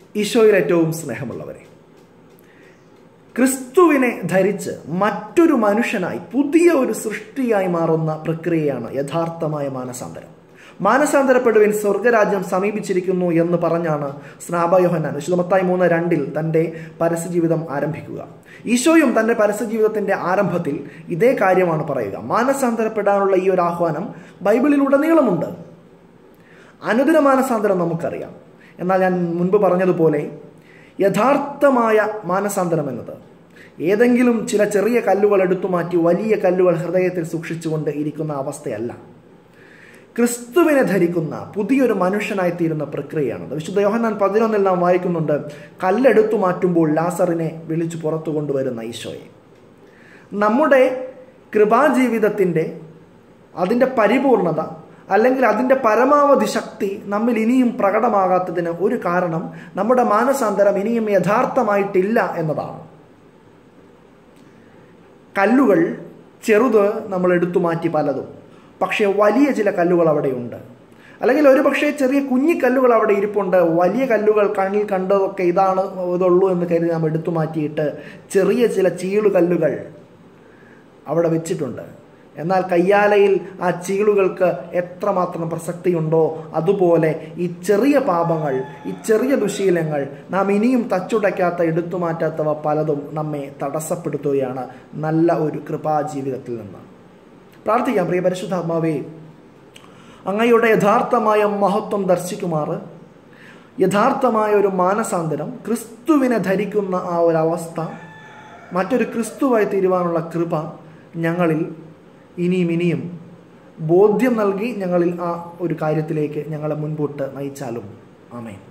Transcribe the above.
ഈശോയിൽ ഏറ്റവും സ്നേഹമുള്ളവരെ ക്രിസ്തുവിനെ ധരിച്ച് മറ്റൊരു മനുഷ്യനായി പുതിയ ഒരു സൃഷ്ടിയായി മാറുന്ന പ്രക്രിയയാണ് യഥാർത്ഥമായ മാനസാന്തരം മാനസാന്തരപ്പെടുവിൻ സ്വർഗരാജ്യം സമീപിച്ചിരിക്കുന്നു എന്ന് പറഞ്ഞാണ് സ്നാപയോഹന്നാൻ വിശുദ്ധമത്തായി മൂന്ന് രണ്ടിൽ തൻ്റെ പരസ്യജീവിതം ആരംഭിക്കുക ഈശോയും തൻ്റെ പരസ്യജീവിതത്തിൻ്റെ ആരംഭത്തിൽ ഇതേ കാര്യമാണ് പറയുക മാനസാന്തരപ്പെടാനുള്ള ഈ ഒരു ആഹ്വാനം ബൈബിളിലുടനീളമുണ്ട് അനുദിന മാനസാന്തരം നമുക്കറിയാം എന്നാൽ ഞാൻ മുൻപ് പറഞ്ഞതുപോലെ യഥാർത്ഥമായ മാനസാന്തരം എന്നത് ഏതെങ്കിലും ചില ചെറിയ കല്ലുകൾ എടുത്തു മാറ്റി വലിയ കല്ലുകൾ ഹൃദയത്തിൽ സൂക്ഷിച്ചുകൊണ്ട് ഇരിക്കുന്ന അവസ്ഥയല്ല ക്രിസ്തുവിനെ ധരിക്കുന്ന പുതിയൊരു മനുഷ്യനായി തീരുന്ന പ്രക്രിയയാണത് വിശുദ്ധ യോഹന്നാൻ പതിനൊന്നിൽ നാം വായിക്കുന്നുണ്ട് കല്ലെടുത്തു മാറ്റുമ്പോൾ ലാസറിനെ വിളിച്ചു പുറത്തു കൊണ്ടുവരുന്ന ഈശോയെ നമ്മുടെ കൃപാജീവിതത്തിൻ്റെ അതിൻ്റെ പരിപൂർണത അല്ലെങ്കിൽ അതിൻ്റെ പരമാവധി ശക്തി നമ്മിൽ ഇനിയും പ്രകടമാകാത്തതിന് ഒരു കാരണം നമ്മുടെ മാനസാന്തരം ഇനിയും യഥാർത്ഥമായിട്ടില്ല എന്നതാണ് കല്ലുകൾ ചെറുത് നമ്മൾ എടുത്തു മാറ്റി പലതും പക്ഷേ വലിയ ചില കല്ലുകൾ അവിടെയുണ്ട് അല്ലെങ്കിൽ ഒരു പക്ഷേ ചെറിയ കുഞ്ഞി കല്ലുകൾ അവിടെ ഇരിപ്പുണ്ട് വലിയ കല്ലുകൾ കണ്ണിൽ കണ്ടതൊക്കെ ഇതാണ് ഇതുള്ളൂ എന്ന് കരുതി നാം എടുത്തു മാറ്റിയിട്ട് ചെറിയ ചില ചീളു കല്ലുകൾ അവിടെ വെച്ചിട്ടുണ്ട് എന്നാൽ കയ്യാലയിൽ ആ ചീളുകൾക്ക് എത്രമാത്രം പ്രസക്തിയുണ്ടോ അതുപോലെ ഈ ചെറിയ പാപങ്ങൾ ഈ ചെറിയ ദുശീലങ്ങൾ നാം ഇനിയും തച്ചുടയ്ക്കാത്ത എടുത്തു മാറ്റാത്തവ പലതും നമ്മെ തടസ്സപ്പെടുത്തുകയാണ് നല്ല ഒരു കൃപാജീവിതത്തിൽ നിന്ന് പ്രാർത്ഥിക്കാം പ്രിയ പരിശുദ്ധാത്മാവേ അങ്ങയുടെ യഥാർത്ഥമായ മഹത്വം ദർശിക്കുമാറ് യഥാർത്ഥമായ ഒരു മാനസാന്തരം ക്രിസ്തുവിനെ ധരിക്കുന്ന ആ ഒരു അവസ്ഥ മറ്റൊരു ക്രിസ്തുവായി തീരുവാനുള്ള കൃപ ഞങ്ങളിൽ ഇനിയും ഇനിയും ബോധ്യം നൽകി ഞങ്ങളിൽ ആ ഒരു കാര്യത്തിലേക്ക് ഞങ്ങളെ മുൻപോട്ട് നയിച്ചാലും ആമേൻ